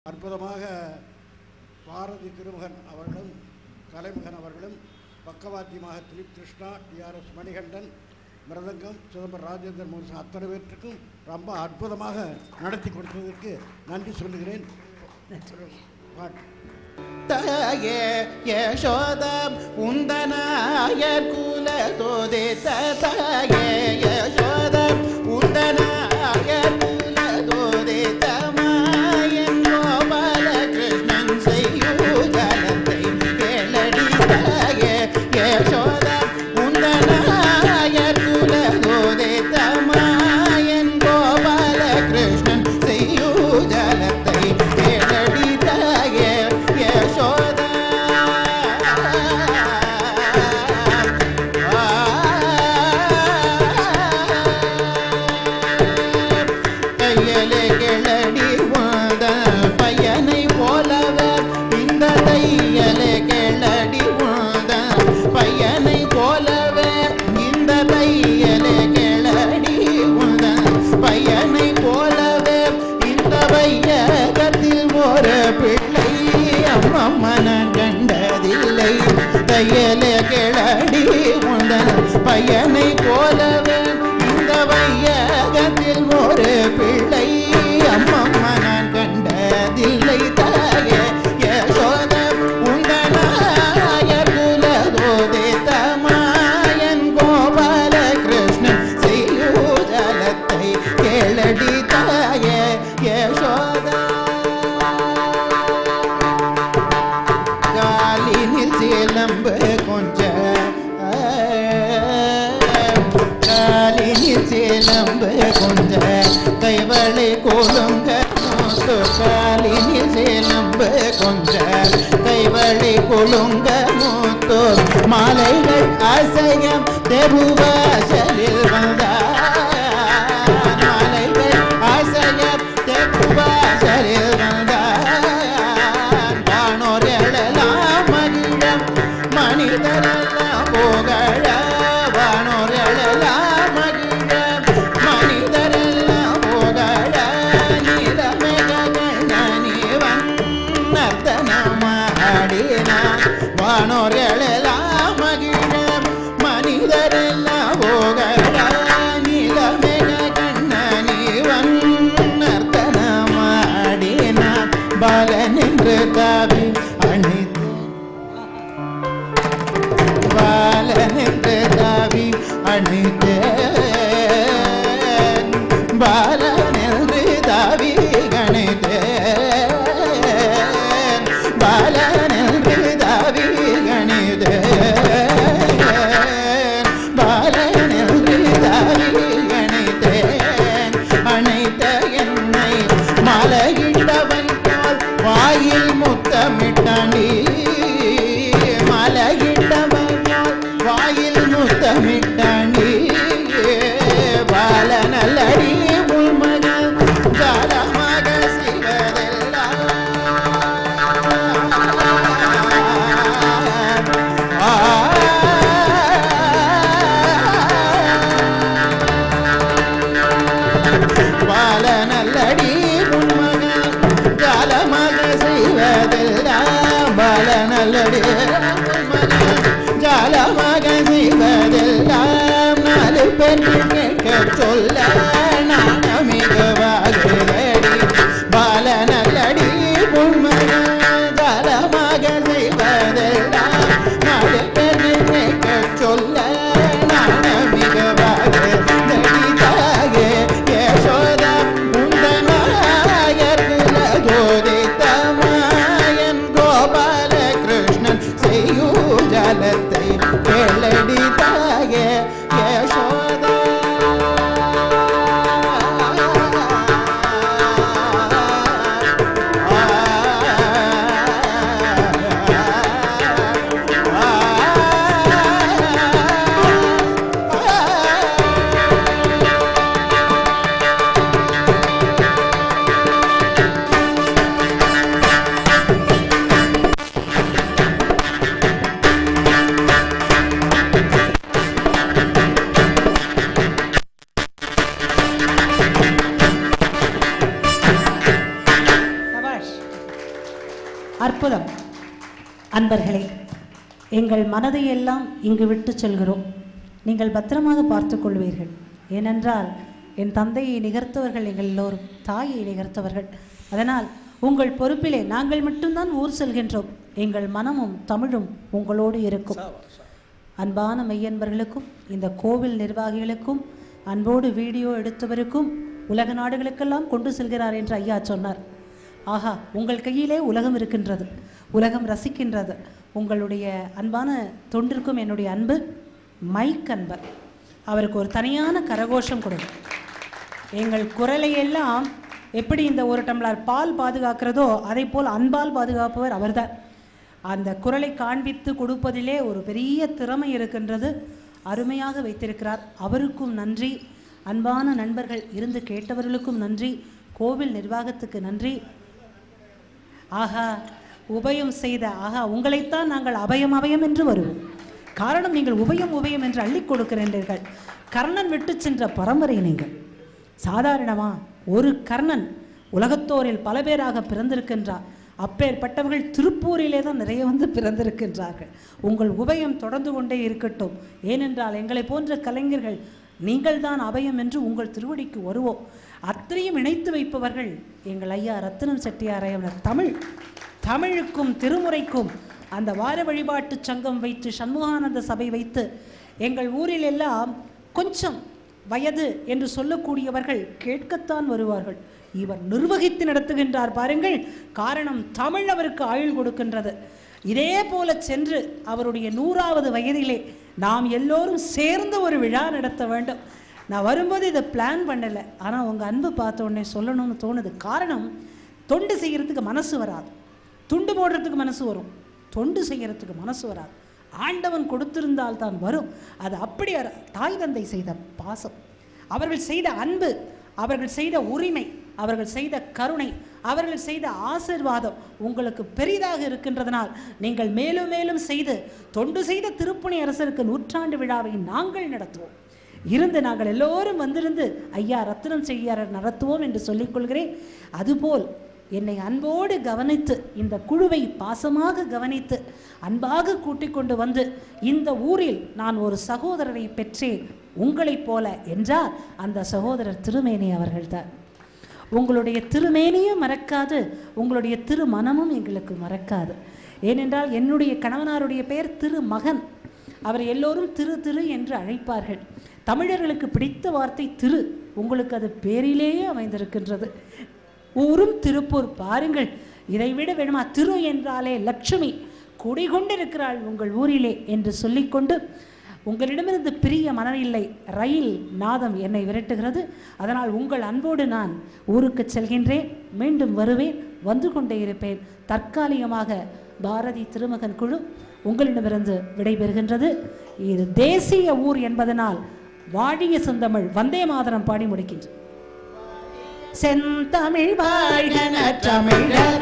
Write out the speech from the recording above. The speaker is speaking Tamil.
அற்புதமாக பாரதி திருமகன் அவர்களும் கலைமகன் அவர்களும் பக்கவாத்தியமாக திலீப் கிருஷ்ணா டிஆர்எஸ் மணிகண்டன் மிருதங்கம் சிதம்பரம் ராஜேந்திரன் மோகன் அத்தனை பேர்த்துக்கும் ரொம்ப அற்புதமாக நடத்தி கொடுத்ததற்கு நன்றி சொல்லுகிறேன் பாட்டு தாயே யசோதம் உந்தனாயர் குல தோதித்த தாயே யசோதம் உந்தனாயர் குல தோதித்த மாயன் கோபால கிருஷ்ணன் செய்யூதலத்தை கேளடி தாயே யசோதம் உந்தனாயர் குல தோதித்த மாயன் கோபால கிருஷ்ணன் செய்யூதலத்தை கேளடி தாயே யசோதா கையலே கிளடி வாத பையனை போலவே இந்த தையலே கிளடி வாத பையனை போலவே இந்த தையலே கிளடி வாத பையனை போலவே இந்த வையகத்தில் ஒரு பிள்ளை அம்மம்மன கண்டதில்லை தையலே கிளடி உண்ட பையனை போலவே இந்த வையகத்தில் ஒரு பிள்ளை அம்மம்மா நான் கண்டதில்லை தாய யசோத உண்டனாயர் குலதோதே தமாயன் கோபால கிருஷ்ணன் செய்யூதலத்தை கேளடி தாய யசோதா காலினில் சிலம்பு கொஞ்ச காலினில் சிலம்பு கொஞ்ச கைவளை கோலுங்க மூத்து காலினில் சிலம்பு கொஞ்ச கைவளை கொழுங்க மூத்து மாலைகள் அசையம் தெருவாசலில் வந்தார் மாலைகள் அசையம் தெருவாசலில் வந்தார் காணோர் எழலாம் மகிழம் மனிதரெல்லாம் போகழ வானோர் எழலாம் மகிழம் மனிதரெல்லாம் போகழ நீலமேகங்கள் நனிவன் நர்த்தனமாடினான் வானோர் எழலாம் மகிழம் மனிதரெல்லாம் போகழ நீலமேக கண்ணனிவன் நர்த்தனமாடினான் பாலனின்று தாவி அணித்து பாலனுக்கு தாவி அணித்தேன் பாலனென்று தாவி கணித்தேன் பாலனென்று தாவி கணித்தேன் பாலனென்று தாவி கணித்தேன் அணைத்த என்னை மலையிட்டவன் போல் வாயில் முத்தமிட்டாண்டி மலையிட்டவன் போல் வாயில் முத்தமிட்டாண்டி பாலனல்லடி உள்மகள் ஜாலமாக பாலனல்லடி உள்மகள் ஜாலமாக செய்வதெல்லாம் பாலனல்லடி உள்மகள் ஜாலமாக செய்வதெல்லாம் நாலு பெண்ணு கேட்க சொல்ல நாணமிகவாகிறடி பாலனல்லடி உள்மகள் ஜாலமாக செய்வதெல்லாம் நாலு பெண்ணு கேட்க சொல்ல நாணமிகவாகிறடி தாயே யசோதா உந்தனாயர் குலஜோதி தமாயன் கோபால கிருஷ்ணன் செய்யூஜலத்தை கேளடி தாயே யசோதா அற்புதம் அன்பர்களே எங்கள் மனதை எல்லாம் இங்கு விட்டு செல்கிறோம் நீங்கள் பத்திரமாக பார்த்துக் கொள்வீர்கள் ஏனென்றால் என் தந்தையை நிகர்த்தவர்கள் எங்கள் எல்லோரும் தாயை நிகர்த்தவர்கள் அதனால் உங்கள் பொறுப்பிலே நாங்கள் மட்டும்தான் ஊர் செல்கின்றோம் எங்கள் மனமும் தமிழும் உங்களோடு இருக்கும் அன்பான மெய்யன்பர்களுக்கும் இந்த கோவில் நிர்வாகிகளுக்கும் அன்போடு வீடியோ எடுத்தவருக்கும் உலக நாடுகளுக்கெல்லாம் கொண்டு செல்கிறார் என்று ஐயா சொன்னார் ஆஹா உங்கள் கையிலே உலகம் இருக்கின்றது உலகம் ரசிக்கின்றது உங்களுடைய அன்பான தொண்டிற்கும் என்னுடைய அன்பு மைக் அன்பர் அவருக்கு ஒரு தனியான கரகோஷம் கொடுங்க எங்கள் குரலை எல்லாம் எப்படி இந்த ஒரு டம்ளர் பால் பாதுகாக்கிறதோ அதை போல் அன்பால் பாதுகாப்பவர் அவர்தான் அந்த குரலை காண்பித்து கொடுப்பதிலே ஒரு பெரிய திறமை இருக்கின்றது அருமையாக வைத்திருக்கிறார் அவருக்கும் நன்றி அன்பான நண்பர்கள் இருந்து கேட்டவர்களுக்கும் நன்றி கோவில் நிர்வாகத்துக்கு நன்றி ஆஹா உபயம் செய்த ஆஹா உங்களைத்தான் நாங்கள் அபயம் அபயம் என்று வருவோம் காரணம் நீங்கள் உபயம் உபயம் என்று அள்ளிக் கொடுக்கிறீர்கள் கர்ணன் விட்டு சென்ற பரம்பரை நீங்கள் சாதாரணமா ஒரு கர்ணன் உலகத்தோரில் பல பேராக பிறந்திருக்கின்றார் அப்பேற்பட்டவர்கள் திருப்பூரிலே தான் நிறைய வந்து பிறந்திருக்கின்றார்கள் உங்கள் உபயம் தொடர்ந்து கொண்டே இருக்கட்டும் ஏனென்றால் எங்களை போன்ற கலைஞர்கள் நீங்கள்தான் அபயம் என்று உங்கள் திருவடிக்கு வருவோம் அத்தனையும் இணைத்து வைப்பவர்கள் எங்கள் ஐயா ரத்தினம் செட்டியாரையவர் தமிழ் தமிழுக்கும் திருமுறைக்கும் அந்த வார வழிபாட்டு சங்கம் வைத்து சண்முகானந்த சபை வைத்து எங்கள் ஊரில் எல்லாம் கொஞ்சம் வயது என்று சொல்லக்கூடியவர்கள் கேட்கத்தான் வருவார்கள் இவர் நிர்வகித்து நடத்துகின்றார் பாருங்கள் காரணம் தமிழ் அவருக்கு ஆயுள் கொடுக்கின்றது இதே போல சென்று அவருடைய நூறாவது வயதிலே நாம் எல்லோரும் சேர்ந்து ஒரு விழா நடத்த வேண்டும் நான் வரும்போது இதை பிளான் பண்ணலை ஆனால் உங்கள் அன்பு பார்த்த உடனே சொல்லணும்னு தோணுது காரணம் தொண்டு செய்கிறதுக்கு மனசு வராது துண்டு போடுறதுக்கு மனசு வரும் தொண்டு செய்கிறதுக்கு மனசு வராது ஆண்டவன் கொடுத்திருந்தால் தான் வரும் அது அப்படி அர- தாய் தந்தை செய்த பாசம் அவர்கள் செய்த அன்பு அவர்கள் செய்த உரிமை அவர்கள் செய்த கருணை அவர்கள் செய்த ஆசிர்வாதம் உங்களுக்கு பெரிதாக இருக்கின்றதனால் நீங்கள் மேலும் மேலும் செய்து தொண்டு செய்த திருப்பணி அரசருக்கு நூற்றாண்டு விழாவை நாங்கள் நடத்துவோம் இருந்து நாங்கள் எல்லோரும் வந்திருந்து ஐயா ரத்தினம் செய்யாரர் நடத்துவோம் என்று சொல்லிக் கொள்கிறேன் அதுபோல் என்னை அன்போடு கவனித்து இந்த குழுவை பாசமாக கவனித்து அன்பாக கூட்டிக் கொண்டு வந்து இந்த ஊரில் நான் ஒரு சகோதரரை பெற்றேன் உங்களைப் போல என்றால் அந்த சகோதரர் திருமேனி அவர்கள்தான் உங்களுடைய திருமேனியும் மறக்காது உங்களுடைய திருமணமும் எங்களுக்கு மறக்காது ஏனென்றால் என்னுடைய கணவனாருடைய பெயர் திருமகன் அவர் எல்லோரும் திரு திரு என்று அழைப்பார்கள் தமிழர்களுக்கு பிடித்த வார்த்தை திரு உங்களுக்கு அது பேரிலேயே அமைந்திருக்கின்றது ஊரும் திருப்பூர் பாருங்கள் இதைவிட வேணுமா திரு என்றாலே லட்சுமி குடிகொண்டிருக்கிறாள் உங்கள் ஊரிலே என்று சொல்லிக்கொண்டு உங்களிடமிருந்து பிரிய மனமில்லை ரயில் நாதம் என்னை விரட்டுகிறது அதனால் உங்கள் அன்போடு நான் ஊருக்கு செல்கின்றேன் மீண்டும் வருவேன் வந்து கொண்டே இருப்பேன் தற்காலிகமாக பாரதி திருமகன் குழு உங்களிடமிருந்து விடைபெறுகின்றது இது தேசிய ஊர் என்பதனால் வாழிய செந்தமிழ் வந்தே மாதரம் பாடி முடிக்கின்றேன் செந்தமிழ் வாழ்க தமிழர்